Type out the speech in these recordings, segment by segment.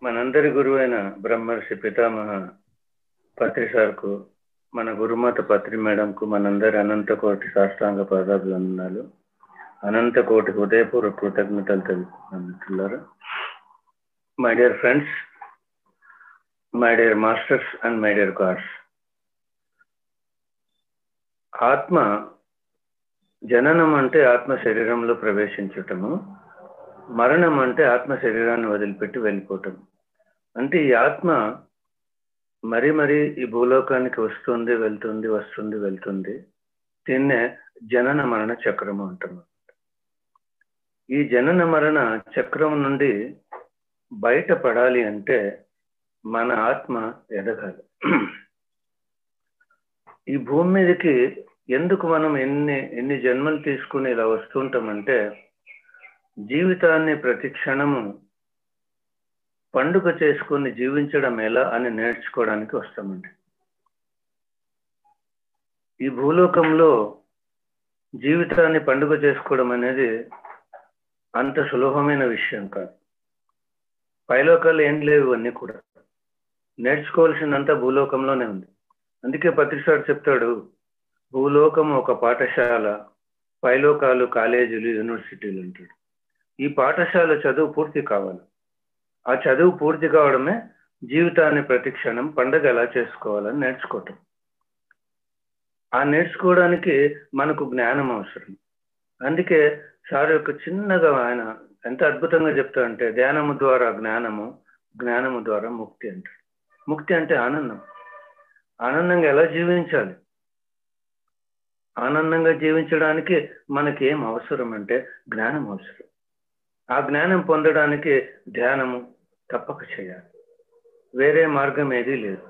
మనందరి గురువైన బ్రహ్మర్షి పితామహ పత్రి సార్కు మన గురుమాత పత్రి మేడంకు మనందరి అనంత కోటి సాష్టాంగ పాదాభివందనాలు అనంత కోటి హృదయపూర్వక కృతజ్ఞతలు తెలుపుతున్నాను మిత్రులారా my dear friends my dear masters and my dear gods ఆత్మ జననం అంటే ఆత్మ శరీరంలో ప్రవేశించటము మరణం అంటే ఆత్మ శరీరాన్ని వదిలిపెట్టి వెళ్ళిపోవటం అంటే ఈ ఆత్మ మరి మరి ఈ భూలోకానికి వస్తుంది వెళ్తుంది వస్తుంది వెళ్తుంది దీన్నే జనన మరణ చక్రము అంటాము ఈ జనన మరణ చక్రం నుండి బయటపడాలి అంటే మన ఆత్మ ఎదగాలి ఈ భూమి మీదకి ఎందుకు మనం ఎన్ని ఎన్ని జన్మలు తీసుకుని ఇలా వస్తుంటామంటే జీవితాన్ని ప్రతి క్షణము పండుగ చేసుకుని జీవించడం ఎలా అని నేర్చుకోవడానికి వస్తామండి ఈ భూలోకంలో జీవితాన్ని పండుగ చేసుకోవడం అనేది అంత సులభమైన విషయం కాదు పైలోకాలు ఏం లేవు ఇవన్నీ కూడా నేర్చుకోవాల్సినంత భూలోకంలోనే ఉంది అందుకే పత్రిసాడు చెప్తాడు భూలోకం ఒక పాఠశాల పైలోకాలు కాలేజీలు యూనివర్సిటీలు అంటాడు ఈ పాఠశాల చదువు పూర్తి కావాలి ఆ చదువు పూర్తి కావడమే జీవితాన్ని ప్రతి క్షణం పండగ ఎలా చేసుకోవాలని నేర్చుకోవటం ఆ నేర్చుకోవడానికి మనకు జ్ఞానం అవసరం అందుకే సార్ యొక్క చిన్నగా ఆయన ఎంత అద్భుతంగా చెప్తా అంటే ధ్యానము ద్వారా జ్ఞానము జ్ఞానము ద్వారా ముక్తి అంటాడు ముక్తి అంటే ఆనందం ఆనందంగా ఎలా జీవించాలి ఆనందంగా జీవించడానికి మనకి ఏం అవసరం అంటే జ్ఞానం అవసరం ఆ జ్ఞానం పొందడానికి ధ్యానము తప్పక చేయాలి వేరే మార్గం ఏదీ లేదు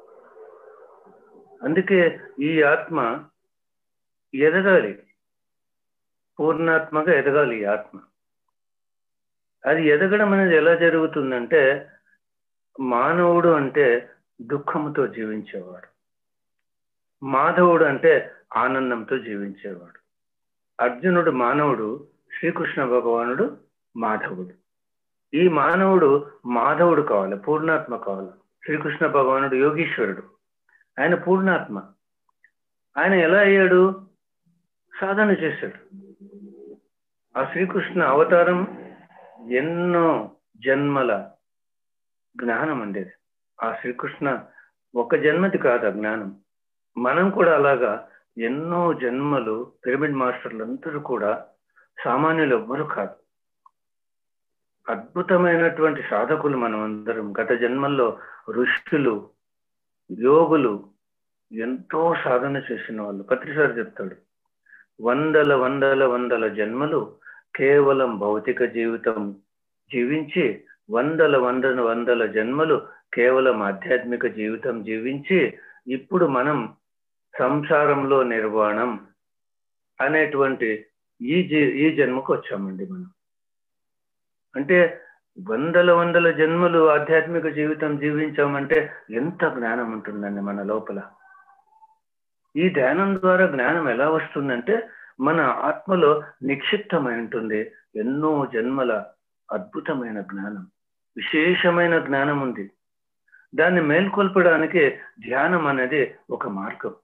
అందుకే ఈ ఆత్మ ఎదగాలి పూర్ణాత్మగా ఎదగాలి ఈ ఆత్మ అది ఎదగడం అనేది ఎలా జరుగుతుందంటే మానవుడు అంటే దుఃఖంతో జీవించేవాడు మాధవుడు అంటే ఆనందంతో జీవించేవాడు అర్జునుడు మానవుడు శ్రీకృష్ణ భగవానుడు మాధవుడు ఈ మానవుడు మాధవుడు కావాలి పూర్ణాత్మ కావాలి శ్రీకృష్ణ భగవానుడు యోగీశ్వరుడు ఆయన పూర్ణాత్మ ఆయన ఎలా అయ్యాడు సాధన చేశాడు ఆ శ్రీకృష్ణ అవతారం ఎన్నో జన్మల జ్ఞానం ఉండేది ఆ శ్రీకృష్ణ ఒక జన్మది కాదు ఆ జ్ఞానం మనం కూడా అలాగా ఎన్నో జన్మలు పిరమిడ్ మాస్టర్లు అందరూ కూడా సామాన్యులు ఎవ్వరు కాదు అద్భుతమైనటువంటి సాధకులు మనం అందరం గత జన్మల్లో ఋషులు యోగులు ఎంతో సాధన చేసిన వాళ్ళు పత్రిసారి చెప్తాడు వందల వందల వందల జన్మలు కేవలం భౌతిక జీవితం జీవించి వందల వందల వందల జన్మలు కేవలం ఆధ్యాత్మిక జీవితం జీవించి ఇప్పుడు మనం సంసారంలో నిర్వాణం అనేటువంటి ఈ జీ ఈ జన్మకు వచ్చామండి మనం అంటే వందల వందల జన్మలు ఆధ్యాత్మిక జీవితం జీవించామంటే ఎంత జ్ఞానం ఉంటుందండి మన లోపల ఈ ధ్యానం ద్వారా జ్ఞానం ఎలా వస్తుందంటే మన ఆత్మలో నిక్షిప్తమై ఉంటుంది ఎన్నో జన్మల అద్భుతమైన జ్ఞానం విశేషమైన జ్ఞానం ఉంది దాన్ని మేల్కొల్పడానికి ధ్యానం అనేది ఒక మార్గం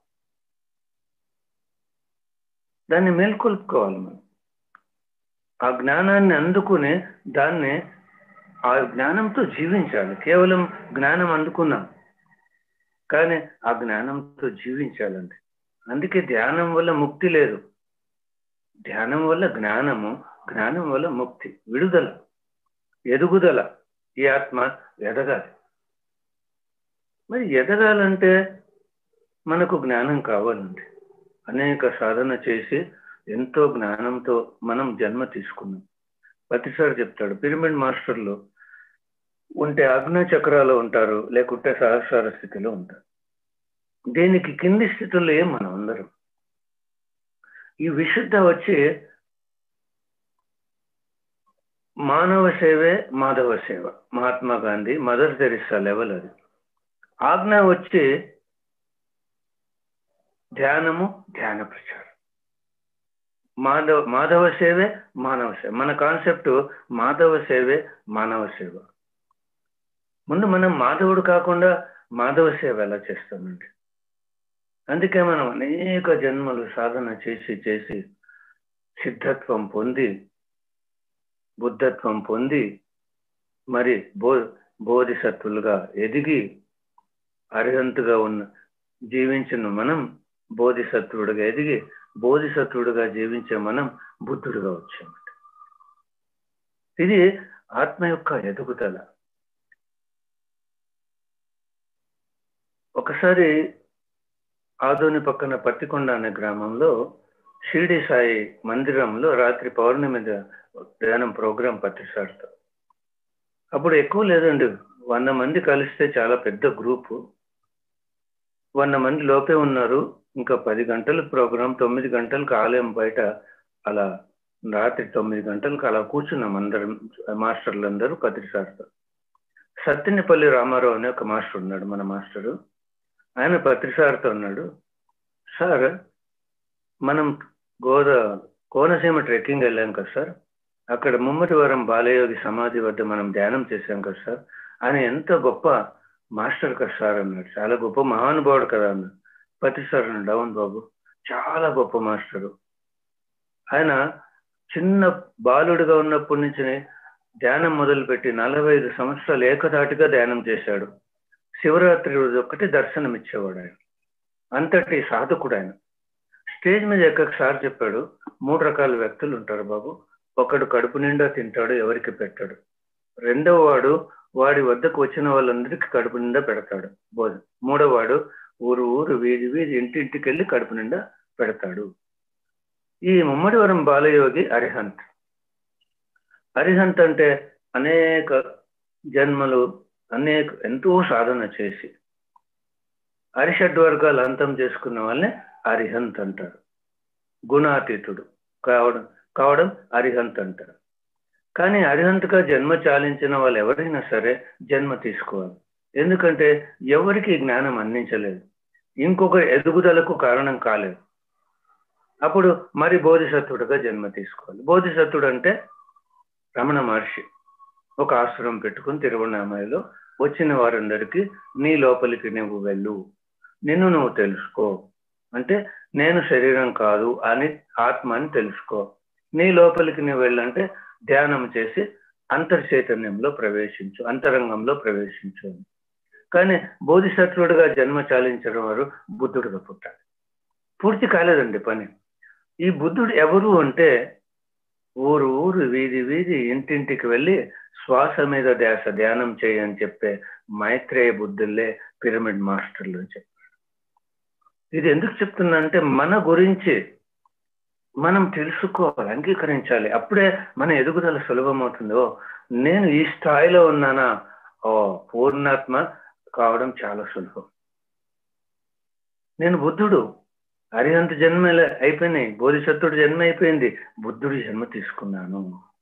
దాన్ని మేల్కొల్పుకోవాలి మనం ఆ జ్ఞానాన్ని అందుకుని దాన్ని ఆ జ్ఞానంతో జీవించాలి కేవలం జ్ఞానం అందుకున్నాం కానీ ఆ జ్ఞానంతో జీవించాలండి అందుకే ధ్యానం వల్ల ముక్తి లేదు ధ్యానం వల్ల జ్ఞానము జ్ఞానం వల్ల ముక్తి విడుదల ఎదుగుదల ఈ ఆత్మ ఎదగాలి మరి ఎదగాలంటే మనకు జ్ఞానం కావాలండి అనేక సాధన చేసి ఎంతో జ్ఞానంతో మనం జన్మ తీసుకున్నాం ప్రతిసారి చెప్తాడు పిరమిడ్ మాస్టర్లు ఉంటే అగ్ని చక్రాలు ఉంటారు లేకుంటే సహస్రార స్థితిలో ఉంటారు దీనికి కింది స్థితుల్లో ఏం మనం అందరం ఈ విశుద్ధ వచ్చి మానవ సేవే మాధవ సేవ Mahatma Gandhi Mother Teresa level అది ఆజ్ఞ వచ్చి ధ్యానము ధ్యాన ప్రచారం మాధవ మాధవ సేవే మానవ సేవ మన కాన్సెప్ట్ మాధవ సేవే మానవ సేవ ముందు మనం మాధవుడు కాకుండా మాధవ సేవ ఎలా చేస్తామండి అందుకే మనం అనేక జన్మలు సాధన చేసి చేసి సిద్ధత్వం పొంది బుద్ధత్వం పొంది మరి బో బోధిసత్వులుగా ఎదిగి అర్హంతుగా ఉన్న జీవించిన మనం బోధిసత్వుడుగా ఎదిగి బోధిసత్వుడుగా జీవించే మనం బుద్ధుడుగా వచ్చామట ఇది ఆత్మ యొక్క ఎదుగుదల ఒకసారి ఆదోని పక్కన పత్తికొండ అనే గ్రామంలో షిరిడి సాయి మందిరంలో రాత్రి పౌర్ణమి ధ్యానం ప్రోగ్రాం పట్టిస్తాడు అప్పుడు ఎక్కువ లేదండి వంద మంది కలిస్తే చాలా పెద్ద గ్రూపు వంద మంది లోపే ఉన్నారు ఇంకా పది గంటల ప్రోగ్రాం తొమ్మిది గంటలకు ఆలయం బయట అలా రాత్రి తొమ్మిది గంటలకు అలా కూర్చున్నాం అందరం మాస్టర్లు అందరూ పత్రిసార్తో సత్తినపల్లి రామారావు అనే ఒక మాస్టర్ ఉన్నాడు మన మాస్టరు ఆయన పత్రిసార్తో ఉన్నాడు సార్ మనం గోద కోనసీమ ట్రెక్కింగ్ వెళ్ళాం కదా సార్ అక్కడ ముమ్మటివరం బాలయోగి సమాధి వద్ద మనం ధ్యానం చేశాం కదా సార్ ఆయన ఎంత గొప్ప మాస్టర్ కదా సార్ అన్నాడు చాలా గొప్ప మహానుభావుడు కదా అన్నాడు పత్రి సార్ అన్నాడు అవును బాబు చాలా గొప్ప మాస్టరు ఆయన చిన్న బాలుడిగా ఉన్నప్పటి నుంచి ధ్యానం మొదలుపెట్టి నలభై ఐదు సంవత్సరాలు ఏకదాటిగా ధ్యానం చేశాడు శివరాత్రి రోజు ఒక్కటి దర్శనం ఇచ్చేవాడు ఆయన అంతటి సాధకుడు ఆయన స్టేజ్ మీద ఎక్కక సార్ చెప్పాడు మూడు రకాల వ్యక్తులు ఉంటారు బాబు ఒకడు కడుపు నిండా తింటాడు ఎవరికి పెట్టాడు రెండవ వాడు వాడి వద్దకు వచ్చిన వాళ్ళందరికీ కడుపు నిండా పెడతాడు భోజనం మూడవ వాడు ఊరు ఊరు వీధి వీధి ఇంటింటికి వెళ్ళి కడుపు నిండా పెడతాడు ఈ ముమ్మడివరం బాలయోగి అరిహంత్ అరిహంత్ అంటే అనేక జన్మలు అనేక ఎంతో సాధన చేసి అరిషడ్ వర్గాలు అంతం చేసుకున్న వాళ్ళని అరిహంత్ అంటారు గుణాతీతుడు కావడం కావడం అరిహంత్ అంటారు కానీ అరిహంత్గా జన్మ చాలించిన వాళ్ళు ఎవరైనా సరే జన్మ తీసుకోవాలి ఎందుకంటే ఎవరికి జ్ఞానం అందించలేదు ఇంకొక ఎదుగుదలకు కారణం కాలేదు అప్పుడు మరి బోధిసత్వుడుగా జన్మ తీసుకోవాలి బోధిసత్వుడు అంటే రమణ మహర్షి ఒక ఆశ్రమం పెట్టుకుని తిరువణామయలో వచ్చిన వారందరికీ నీ లోపలికి నువ్వు వెళ్ళు నిన్ను నువ్వు తెలుసుకో అంటే నేను శరీరం కాదు అని ఆత్మ అని తెలుసుకో నీ లోపలికి నువ్వు వెళ్ళంటే ధ్యానం చేసి అంతర్చైతన్యంలో ప్రవేశించు అంతరంగంలో ప్రవేశించు కానీ బోధిసత్వుడిగా జన్మ చాలించడం వారు బుద్ధుడిగా పుట్టాలి పూర్తి కాలేదండి పని ఈ బుద్ధుడు ఎవరు అంటే ఊరు ఊరు వీధి వీధి ఇంటింటికి వెళ్ళి శ్వాస మీద ధ్యాస ధ్యానం చేయని చెప్పే మైత్రేయ బుద్ధుల్లే పిరమిడ్ మాస్టర్లు అని చెప్పారు ఇది ఎందుకు చెప్తున్నా అంటే మన గురించి మనం తెలుసుకోవాలి అంగీకరించాలి అప్పుడే మన ఎదుగుదల సులభమవుతుందో నేను ఈ స్థాయిలో ఉన్నానా ఓ పూర్ణాత్మ కావడం చాలా సులభం నేను బుద్ధుడు అరిహంత జన్మ అయిపోయినాయి బోధిసత్వుడు జన్మ అయిపోయింది బుద్ధుడు జన్మ తీసుకున్నాను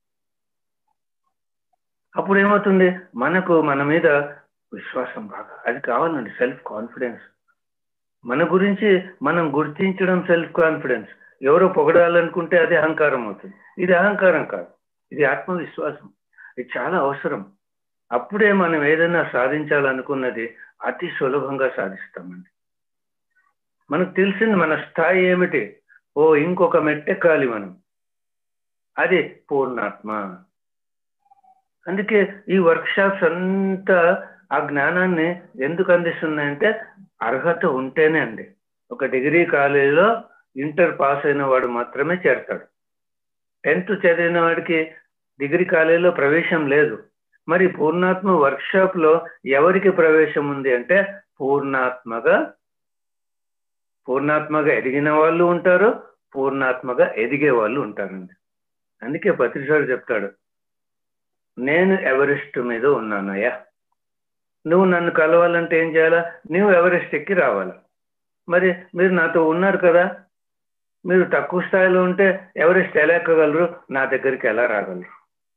అప్పుడు ఏమవుతుంది మనకు మన మీద విశ్వాసం బాగా అది కావాలండి సెల్ఫ్ కాన్ఫిడెన్స్ మన గురించి మనం గుర్తించడం సెల్ఫ్ కాన్ఫిడెన్స్ ఎవరో పొగడాలనుకుంటే అది అహంకారం అవుతుంది ఇది అహంకారం కాదు ఇది ఆత్మవిశ్వాసం ఇది చాలా అవసరం అప్పుడే మనం ఏదైనా సాధించాలనుకున్నది అతి సులభంగా సాధిస్తామండి మనకు తెలిసింది మన స్థాయి ఏమిటి ఓ ఇంకొక మెట్టెక్కాలి మనం అది పూర్ణాత్మ అందుకే ఈ వర్క్ షాప్స్ అంతా ఆ జ్ఞానాన్ని ఎందుకు అందిస్తున్నాయంటే అర్హత ఉంటేనే అండి ఒక డిగ్రీ కాలేజీలో ఇంటర్ పాస్ అయిన వాడు మాత్రమే చేరతాడు టెన్త్ చదివిన వాడికి డిగ్రీ కాలేజీలో ప్రవేశం లేదు మరి పూర్ణాత్మ వర్క్షాప్లో ఎవరికి ప్రవేశం ఉంది అంటే పూర్ణాత్మగా పూర్ణాత్మగా ఎదిగిన వాళ్ళు ఉంటారు పూర్ణాత్మగా ఎదిగే వాళ్ళు ఉంటారండి అందుకే పత్రిసాడు చెప్తాడు నేను ఎవరెస్ట్ మీద ఉన్నానయ్యా నువ్వు నన్ను కలవాలంటే ఏం చేయాలా నువ్వు ఎవరెస్ట్ ఎక్కి రావాలి మరి మీరు నాతో ఉన్నారు కదా మీరు తక్కువ స్థాయిలో ఉంటే ఎవరెస్ట్ ఎలా ఎక్కగలరు నా దగ్గరికి ఎలా రాగలరు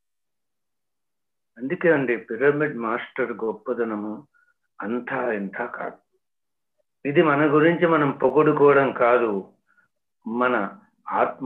అందుకే అండి పిరమిడ్ మాస్టర్ గొప్పదనము అంతా ఇంత కాదు ఇది మన గురించి మనం పొగుడుకోవడం కాదు మన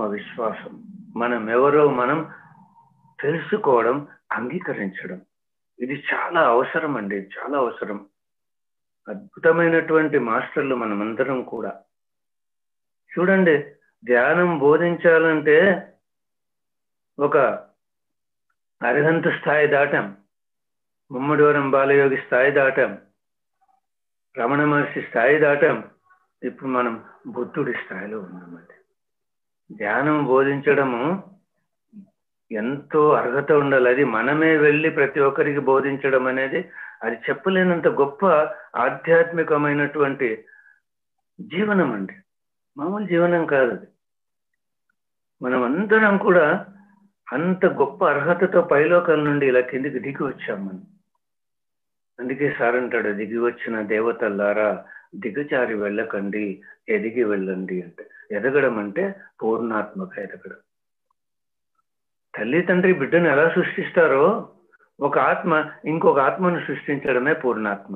ఆత్మవిశ్వాసం మనం ఎవరో మనం తెలుసుకోవడం అంగీకరించడం ఇది చాలా అవసరం అండి చాలా అవసరం అద్భుతమైనటువంటి మాస్టర్లు మనమందరం కూడా చూడండి ధ్యానం బోధించాలంటే ఒక అరహంత స్థాయి దాటాం ముమ్మడివరం బాలయోగి స్థాయి దాటాం రమణ మహర్షి స్థాయి దాటాం ఇప్పుడు మనం బుద్ధుడి స్థాయిలో ఉన్నామండి ధ్యానం బోధించడము ఎంతో అర్హత ఉండాలి అది మనమే వెళ్ళి ప్రతి ఒక్కరికి బోధించడం అనేది అది చెప్పలేనంత గొప్ప ఆధ్యాత్మికమైనటువంటి జీవనం అండి మామూలు జీవనం కాదు అది మనం అందరం కూడా అంత గొప్ప అర్హతతో పైలోకాల నుండి ఇలా కిందికి దిగి వచ్చాం మనం అందుకే సార్ అంటాడు దిగి వచ్చిన దేవతల్లారా దిగజారి వెళ్ళకండి ఎదిగి వెళ్ళండి అంటే ఎదగడం అంటే పూర్ణాత్మక ఎదగడం తల్లి తండ్రి బిడ్డను ఎలా సృష్టిస్తారో ఒక ఆత్మ ఇంకొక ఆత్మను సృష్టించడమే పూర్ణాత్మ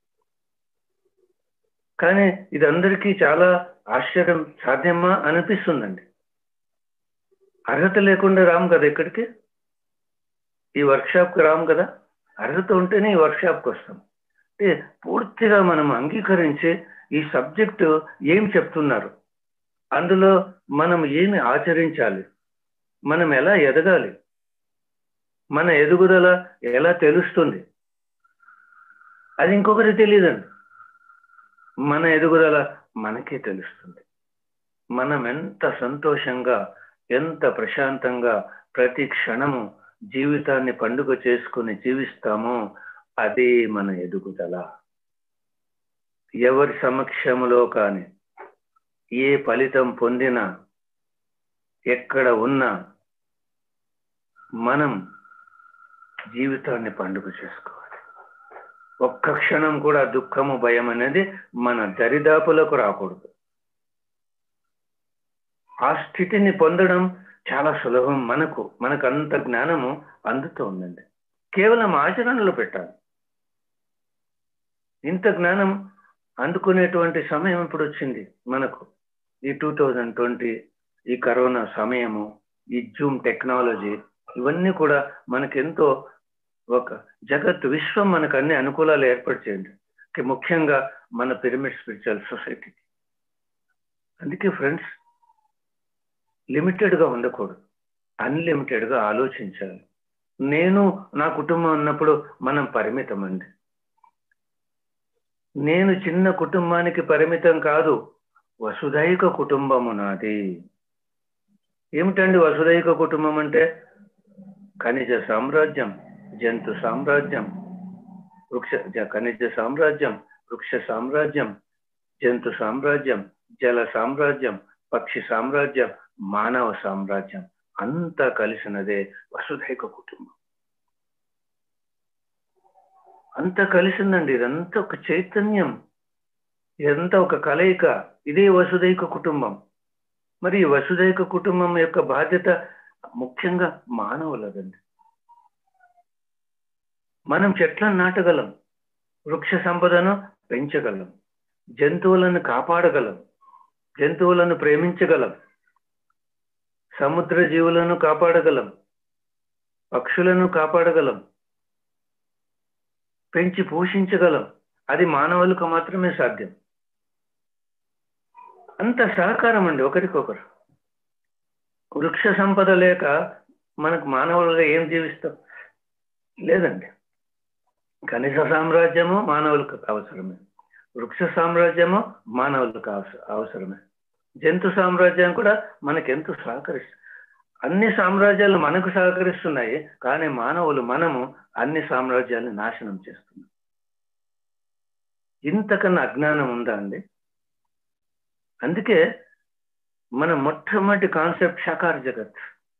కానీ ఇది అందరికీ చాలా ఆశ్చర్యం సాధ్యమా అనిపిస్తుందండి అర్హత లేకుండా రాము కదా ఇక్కడికి ఈ వర్క్షాప్కి రాము కదా అర్హత ఉంటేనే ఈ వర్క్షాప్కి వస్తాం అంటే పూర్తిగా మనం అంగీకరించి ఈ సబ్జెక్టు ఏం చెప్తున్నారు అందులో మనం ఏమి ఆచరించాలి మనం ఎలా ఎదగాలి మన ఎదుగుదల ఎలా తెలుస్తుంది అది ఇంకొకరికి తెలియదండి మన ఎదుగుదల మనకే తెలుస్తుంది మనం ఎంత సంతోషంగా ఎంత ప్రశాంతంగా ప్రతి క్షణము జీవితాన్ని పండుగ చేసుకుని జీవిస్తామో అదే మన ఎదుగుదల ఎవరి సమక్షములో కానీ ఏ ఫలితం పొందినా ఎక్కడ ఉన్నా మనం జీవితాన్ని పండుగ చేసుకోవాలి ఒక్క క్షణం కూడా దుఃఖము భయం అనేది మన దరిదాపులకు రాకూడదు ఆ స్థితిని పొందడం చాలా సులభం మనకు మనకు అంత జ్ఞానము అందుతూ ఉందండి కేవలం ఆచరణలో పెట్టాలి ఇంత జ్ఞానం అందుకునేటువంటి సమయం ఇప్పుడు వచ్చింది మనకు ఈ టూ థౌజండ్ ట్వంటీ ఈ కరోనా సమయము ఈ జూమ్ టెక్నాలజీ ఇవన్నీ కూడా మనకెంతో ఒక జగత్ విశ్వం మనకు అన్ని అనుకూలాలు ఏర్పరిచేయండి ముఖ్యంగా మన పిరమిడ్ స్పిరిచువల్ సొసైటీకి అందుకే ఫ్రెండ్స్ లిమిటెడ్గా ఉండకూడదు అన్లిమిటెడ్గా ఆలోచించాలి నేను నా కుటుంబం ఉన్నప్పుడు మనం పరిమితం అండి నేను చిన్న కుటుంబానికి పరిమితం కాదు వసుదైక కుటుంబము నాది ఏమిటండి వసుదైక కుటుంబం అంటే ఖనిజ సామ్రాజ్యం జంతు సామ్రాజ్యం వృక్ష ఖనిజ సామ్రాజ్యం వృక్ష సామ్రాజ్యం జంతు సామ్రాజ్యం జల సామ్రాజ్యం పక్షి సామ్రాజ్యం మానవ సామ్రాజ్యం అంతా కలిసినదే వసుధైక కుటుంబం అంతా కలిసిందండి ఇదంతా ఒక చైతన్యం ఇదంతా ఒక కలయిక ఇదే వసుదైక కుటుంబం మరి ఈ వసుదైక కుటుంబం యొక్క బాధ్యత ముఖ్యంగా మానవులదండి మనం చెట్లను నాటగలం వృక్ష సంపదను పెంచగలం జంతువులను కాపాడగలం జంతువులను ప్రేమించగలం సముద్ర జీవులను కాపాడగలం పక్షులను కాపాడగలం పెంచి పోషించగలం అది మానవులకు మాత్రమే సాధ్యం అంత సహకారం అండి ఒకరికొకరు వృక్ష సంపద లేక మనకు మానవులుగా ఏం జీవిస్తాం లేదండి కనీస సామ్రాజ్యము మానవులకు అవసరమే వృక్ష సామ్రాజ్యము మానవులకు అవసరమే జంతు సామ్రాజ్యం కూడా మనకెంతో సహకరిస్తుంది అన్ని సామ్రాజ్యాలు మనకు సహకరిస్తున్నాయి కానీ మానవులు మనము అన్ని సామ్రాజ్యాలను నాశనం చేస్తున్నాం ఇంతకన్నా అజ్ఞానం ఉందా అండి అందుకే మన మొట్టమొదటి కాన్సెప్ట్ షకార్ జగత్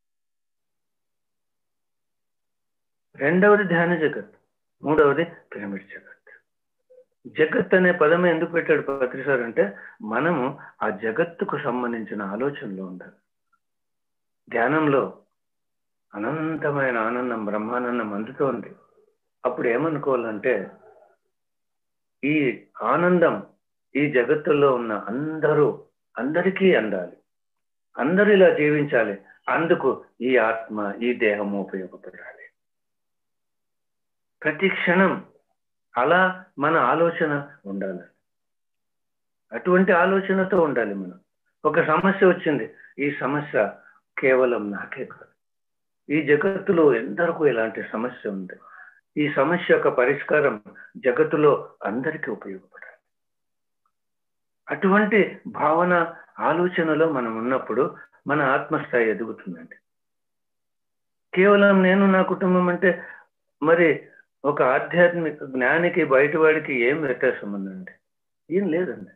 రెండవది ధ్యాన జగత్ మూడవది పిరమిడ్ జగత్ జగత్ అనే పదమే ఎందుకు పెట్టాడు పత్రి సార్ అంటే మనము ఆ జగత్తుకు సంబంధించిన ఆలోచనలో ఉండాలి ధ్యానంలో అనంతమైన ఆనందం బ్రహ్మానందం అందుతోంది అప్పుడు ఏమనుకోవాలంటే ఈ ఆనందం ఈ జగత్తులో ఉన్న అందరూ అందరికీ అందాలి అందరూ ఇలా జీవించాలి అందుకు ఈ ఆత్మ ఈ దేహము ఉపయోగపడాలి ప్రతి క్షణం అలా మన ఆలోచన ఉండాలి అటువంటి ఆలోచనతో ఉండాలి మనం ఒక సమస్య వచ్చింది ఈ సమస్య కేవలం నాకే కాదు ఈ జగత్తులో ఎందరికో ఇలాంటి సమస్య ఉంది ఈ సమస్య యొక్క పరిష్కారం జగత్తులో అందరికీ ఉపయోగపడాలి అటువంటి భావన ఆలోచనలో మనం ఉన్నప్పుడు మన ఆత్మస్థాయి ఎదుగుతుందండి కేవలం నేను నా కుటుంబం అంటే మరి ఒక ఆధ్యాత్మిక జ్ఞానికి బయటవాడికి ఏం వ్యత్యాసం ఉందండి ఏం లేదండి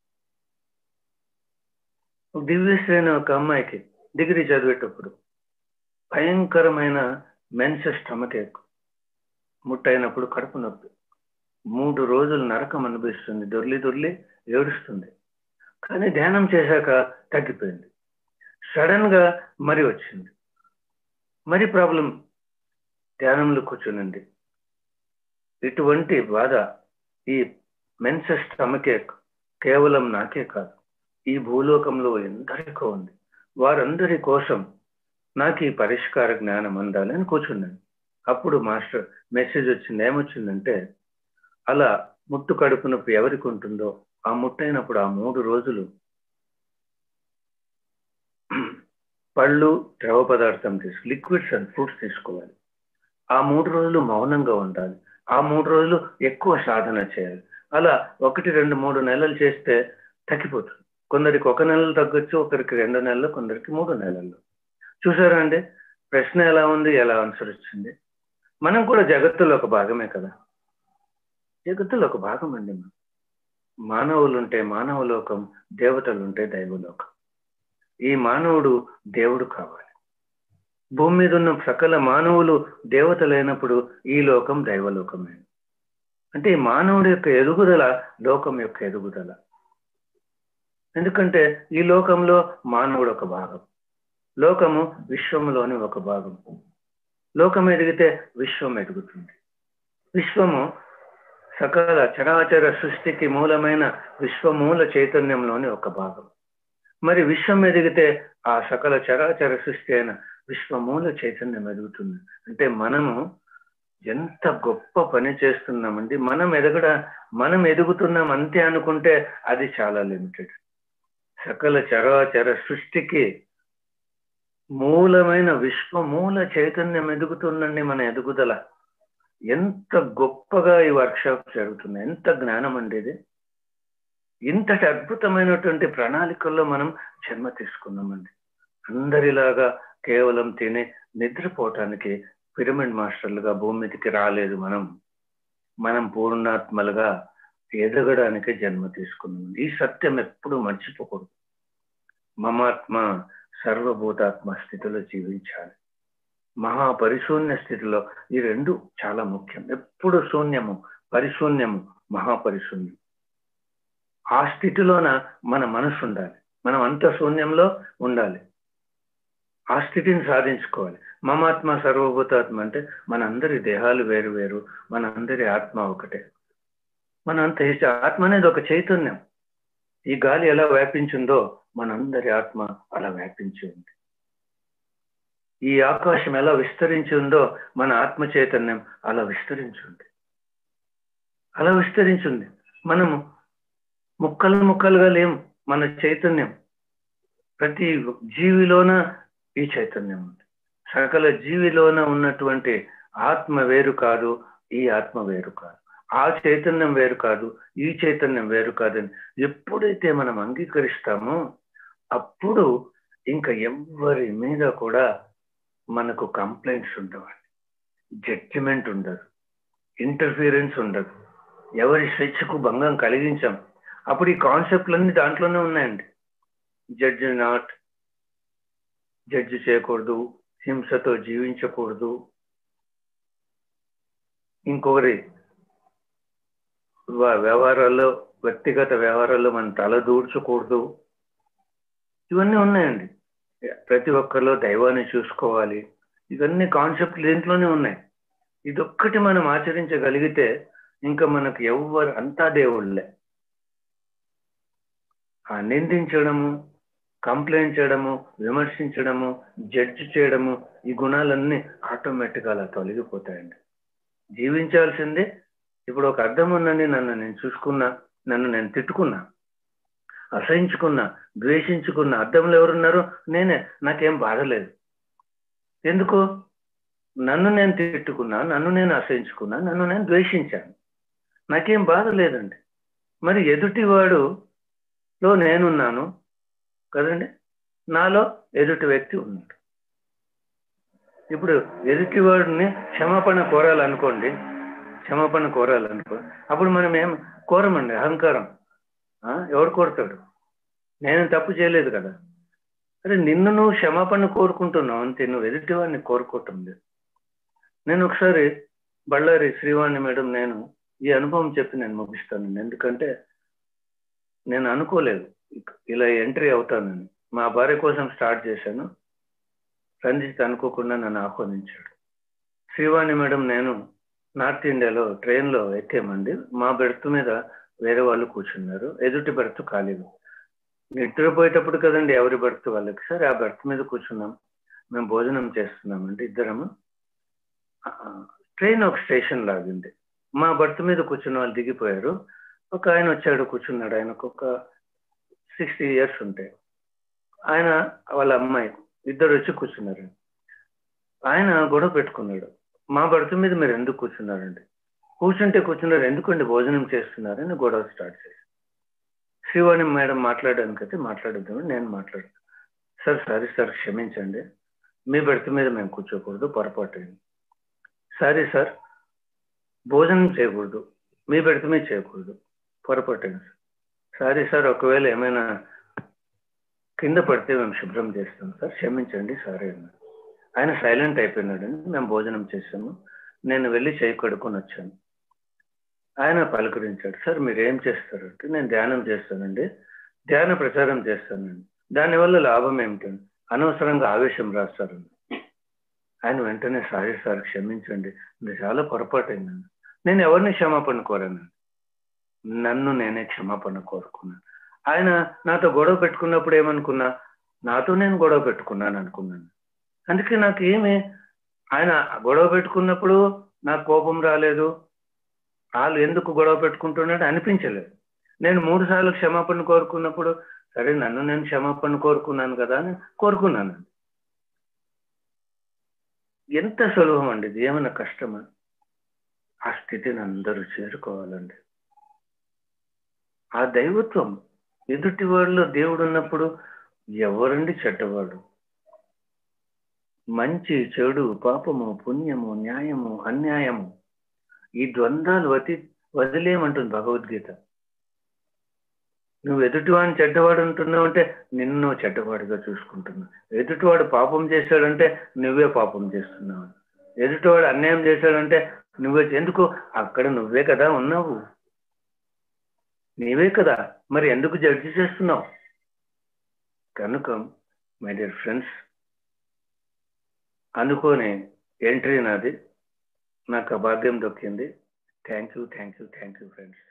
దివ్యశ్రీ అనే ఒక అమ్మాయికి డిగ్రీ చదివేటప్పుడు భయంకరమైన మెన్సెస్ స్టమక్ ముట్టయినప్పుడు కడుపు నొప్పి మూడు రోజులు నరకం అనిపిస్తుంది దొర్లి దొర్లి ఏడుస్తుంది కానీ ధ్యానం చేశాక తగ్గిపోయింది సడన్ గా మరి వచ్చింది మరి ప్రాబ్లం ధ్యానంలో కూర్చునండి ఇటువంటి బాధ ఈ మెన్సెస్ స్టమకే కేవలం నాకే కాదు ఈ భూలోకంలో ఎందరికో ఉంది వారందరి కోసం నాకు ఈ పరిష్కార జ్ఞానం అందాలి అని కూర్చున్నాను అప్పుడు మాస్టర్ మెసేజ్ వచ్చింది ఏమొచ్చిందంటే అలా ముట్టు కడుపు నొప్పి ఎవరికి ఉంటుందో ఆ ముట్టైనప్పుడు ఆ మూడు రోజులు పళ్ళు ద్రవ పదార్థం తీసు లిక్విడ్స్ అండ్ ఫ్రూట్స్ తీసుకోవాలి ఆ మూడు రోజులు మౌనంగా ఉండాలి ఆ మూడు రోజులు ఎక్కువ సాధన చేయాలి అలా ఒకటి రెండు మూడు నెలలు చేస్తే తగ్గిపోతుంది కొందరికి ఒక నెలలు తగ్గొచ్చు ఒకరికి రెండు నెలలు కొందరికి మూడు నెలలు చూసారా అండి ప్రశ్న ఎలా ఉంది ఎలా ఆన్సర్ వచ్చింది మనం కూడా జగత్తులో ఒక భాగమే కదా జగత్తులో ఒక భాగం అండి మనం మానవులు ఉంటే మానవ లోకం దేవతలు ఉంటే దైవలోకం ఈ మానవుడు దేవుడు కావాలి భూమి మీద ఉన్న సకల మానవులు దేవతలైనప్పుడు ఈ లోకం దైవలోకమే అంటే ఈ మానవుడి యొక్క ఎదుగుదల లోకం యొక్క ఎదుగుదల ఎందుకంటే ఈ లోకంలో మానవుడు ఒక భాగం లోకము విశ్వములోని ఒక భాగం లోకం ఎదిగితే విశ్వం ఎదుగుతుంది విశ్వము సకల చరాచర సృష్టికి మూలమైన విశ్వమూల చైతన్యంలోని ఒక భాగం మరి విశ్వం ఎదిగితే ఆ సకల చరాచర సృష్టి అయిన విశ్వమూల చైతన్యం ఎదుగుతుంది అంటే మనము ఎంత గొప్ప పని చేస్తున్నామండి మనం ఎదగడ మనం ఎదుగుతున్నాం అంతే అనుకుంటే అది చాలా లిమిటెడ్ సకల చరాచర సృష్టికి మూలమైన విశ్వమూల చైతన్యం ఎదుగుతుందండి మన ఎదుగుదల ఎంత గొప్పగా ఈ వర్క్షాప్ జరుగుతుంది ఎంత జ్ఞానం అండి ఇది ఇంతటి అద్భుతమైనటువంటి ప్రణాళికల్లో మనం జన్మ తీసుకున్నామండి అందరిలాగా కేవలం తిని నిద్రపోవటానికి పిరమిడ్ మాస్టర్లుగా భూమి మీదకి రాలేదు మనం మనం పూర్ణాత్మలుగా ఎదగడానికి జన్మ తీసుకున్నాం ఈ సత్యం ఎప్పుడు మర్చిపోకూడదు మమాత్మ సర్వభూతాత్మ స్థితిలో జీవించాలి మహాపరిశూన్య స్థితిలో ఈ రెండు చాలా ముఖ్యం ఎప్పుడు శూన్యము పరిశూన్యము మహాపరిశూన్యం ఆ స్థితిలోన మన మనసు ఉండాలి మనం అంత శూన్యంలో ఉండాలి ఆ స్థితిని సాధించుకోవాలి మమాత్మ సర్వభూతాత్మ అంటే మన అందరి దేహాలు వేరు వేరు మన అందరి ఆత్మ ఒకటే మన అంత ఆత్మ అనేది ఒక చైతన్యం ఈ గాలి ఎలా వ్యాపించిందో మనందరి ఆత్మ అలా వ్యాపించి ఉంది ఈ ఆకాశం ఎలా విస్తరించి ఉందో మన ఆత్మ చైతన్యం అలా విస్తరించింది అలా విస్తరించింది మనము ముక్కలు ముక్కలుగా లేం మన చైతన్యం ప్రతి జీవిలోన ఈ చైతన్యం ఉంది సకల జీవిలోన ఉన్నటువంటి ఆత్మ వేరు కాదు ఈ ఆత్మ వేరు కాదు ఆ చైతన్యం వేరు కాదు ఈ చైతన్యం వేరు కాదని ఎప్పుడైతే మనం అంగీకరిస్తామో అప్పుడు ఇంకా ఎవరి మీద కూడా మనకు కంప్లైంట్స్ ఉండవండి జడ్జిమెంట్ ఉండదు ఇంటర్ఫీరెన్స్ ఉండదు ఎవరి స్వేచ్ఛకు భంగం కలిగించాం అప్పుడు ఈ కాన్సెప్ట్లన్నీ దాంట్లోనే ఉన్నాయండి జడ్జి నాట్ జడ్జి చేయకూడదు హింసతో జీవించకూడదు ఇంకొకరి వ్యవహారాల్లో వ్యక్తిగత వ్యవహారాల్లో మనం తల దూర్చకూడదు ఇవన్నీ ఉన్నాయండి ప్రతి ఒక్కరిలో దైవాన్ని చూసుకోవాలి ఇవన్నీ కాన్సెప్ట్లు దీంట్లోనే ఉన్నాయి ఇదొక్కటి మనం ఆచరించగలిగితే ఇంకా మనకు ఎవ్వరు అంతా దేవుళ్ళే ఆ నిందించడము కంప్లైంట్ చేయడము విమర్శించడము జడ్జి చేయడము ఈ గుణాలన్నీ ఆటోమేటిక్గా అలా తొలగిపోతాయండి జీవించాల్సిందే ఇప్పుడు ఒక అర్థం ఉందండి నన్ను నేను చూసుకున్నా నన్ను నేను తిట్టుకున్నా అసహించుకున్నా ద్వేషించుకున్నా అర్థంలో ఎవరున్నారు నేనే నాకేం బాధ లేదు ఎందుకు నన్ను నేను తిట్టుకున్నా నన్ను నేను అసహించుకున్నా నన్ను నేను ద్వేషించాను నాకేం బాధ లేదండి మరి ఎదుటివాడు లో నేనున్నాను కదండి నాలో ఎదుటి వ్యక్తి ఉన్నాడు ఇప్పుడు ఎదుటివాడిని క్షమాపణ కోరాలనుకోండి క్షమాపణ కోరాలనుకో అప్పుడు మనం ఏం కోరమండి అహంకారం ఆ, ఎవడు కోరుతాడు నేను తప్పు చేయలేదు కదా అరే నిన్ను నువ్వు క్షమాపణ కోరుకుంటున్నావు అంతే నువ్వు ఎదుటివాడిని కోరుకోవటం లేదు నేను ఒకసారి బళ్ళారి శ్రీవాణి మేడం నేను ఈ అనుభవం చెప్పి నేను ముగిస్తాను ఎందుకంటే నేను అనుకోలేదు ఇలా ఎంట్రీ అవుతానని మా భార్య కోసం స్టార్ట్ చేశాను రంజిత్ అనుకోకుండా నన్ను ఆహ్వానించాడు శ్రీవాణి మేడం నేను నార్త్ ఇండియాలో ట్రైన్లో ఎక్కామండి మా బెర్త్ మీద వేరే వాళ్ళు కూర్చున్నారు ఎదుటి బెర్త్ ఖాళీగా నిద్రపోయేటప్పుడు కదండి ఎవరి బెర్త్ వాళ్ళకి సరే ఆ బెర్త్ మీద కూర్చున్నాం మేము భోజనం చేస్తున్నామండి ఇద్దరము ఆ, ట్రైన్ ఒక స్టేషన్ లాగింది మా బర్త్ మీద కూర్చున్న వాళ్ళు దిగిపోయారు ఒక ఆయన వచ్చాడు కూర్చున్నాడు ఆయనకు ఒక సిక్స్టీ ఇయర్స్ ఉంటాయి ఆయన వాళ్ళ అమ్మాయి ఇద్దరు వచ్చి కూర్చున్నారు ఆయన గొడవ పెట్టుకున్నాడు మా బర్త్ మీద మీరు ఎందుకు కూర్చున్నారండి కూర్చుంటే కూర్చున్నారు ఎందుకండి భోజనం చేస్తున్నారని గొడవ స్టార్ట్ చేసి శ్రీవాణి మేడం మాట్లాడడానికి అయితే మాట్లాడద్దామని నేను మాట్లాడాను సార్ సారీ సార్ క్షమించండి మీ బెర్త్ మీద మేము కూర్చోకూడదు పొరపాటు అయింది సారీ సార్ భోజనం చేయకూడదు మీ బెర్త్ మీద చేయకూడదు పొరపాటు అయింది సార్ సారీ సార్ ఒకవేళ ఏమైనా కింద పడితే మేము శుభ్రం చేస్తాం సార్ క్షమించండి సారీ అన్నారు ఆయన సైలెంట్ అయిపోయినాడండి మేము భోజనం చేసాము నేను వెళ్ళి చేయి కడుక్కొని వచ్చాను ఆయన పలకరించాడు సార్ మీరు ఏం చేస్తారంటే నేను ధ్యానం చేస్తానండి ధ్యాన ప్రచారం చేస్తానండి దానివల్ల లాభం ఏమిటండి అనవసరంగా ఆవేశం రాస్తారండి ఆయన వెంటనే సారీ సార్ క్షమించండి ఇది చాలా పొరపాటు అయిందండి నేను ఎవరిని క్షమాపణ కోరానండి నన్ను నేనే క్షమాపణ కోరుకున్నాను ఆయన నాతో గొడవ పెట్టుకున్నప్పుడు ఏమనుకున్నా నాతో నేను గొడవ పెట్టుకున్నాను అనుకున్నాను అందుకే నాకు ఏమి ఆయన గొడవ పెట్టుకున్నప్పుడు నాకు కోపం రాలేదు వాళ్ళు ఎందుకు గొడవ పెట్టుకుంటున్నాడు అనిపించలేదు నేను మూడు సార్లు క్షమాపణ కోరుకున్నప్పుడు సరే నన్ను నేను క్షమాపణ కోరుకున్నాను కదా అని కోరుకున్నాను ఎంత సులభం అండి ఇది ఏమైనా కష్టమా ఆ స్థితిని అందరూ చేరుకోవాలండి ఆ దైవత్వం ఎదుటి వాళ్ళలో దేవుడు ఉన్నప్పుడు ఎవరండి చెడ్డవాడు మంచి చెడు పాపము పుణ్యము న్యాయము అన్యాయము ఈ ద్వంద్వాలు వతి వదిలేయమంటుంది భగవద్గీత నువ్వు ఎదుటివాడిని చెడ్డవాడు అంటున్నావు అంటే నిన్ను చెడ్డవాడిగా చూసుకుంటున్నావు ఎదుటివాడు పాపం చేశాడంటే నువ్వే పాపం చేస్తున్నావు ఎదుటివాడు అన్యాయం చేశాడంటే నువ్వే ఎందుకు అక్కడ నువ్వే కదా ఉన్నావు నీవే కదా మరి ఎందుకు జడ్జి చేస్తున్నావు కనుక మై డియర్ ఫ్రెండ్స్ అనుకోని ఎంట్రీ నాది నాకు ఆ భాగ్యం దొక్కింది thank you thank you thank you friends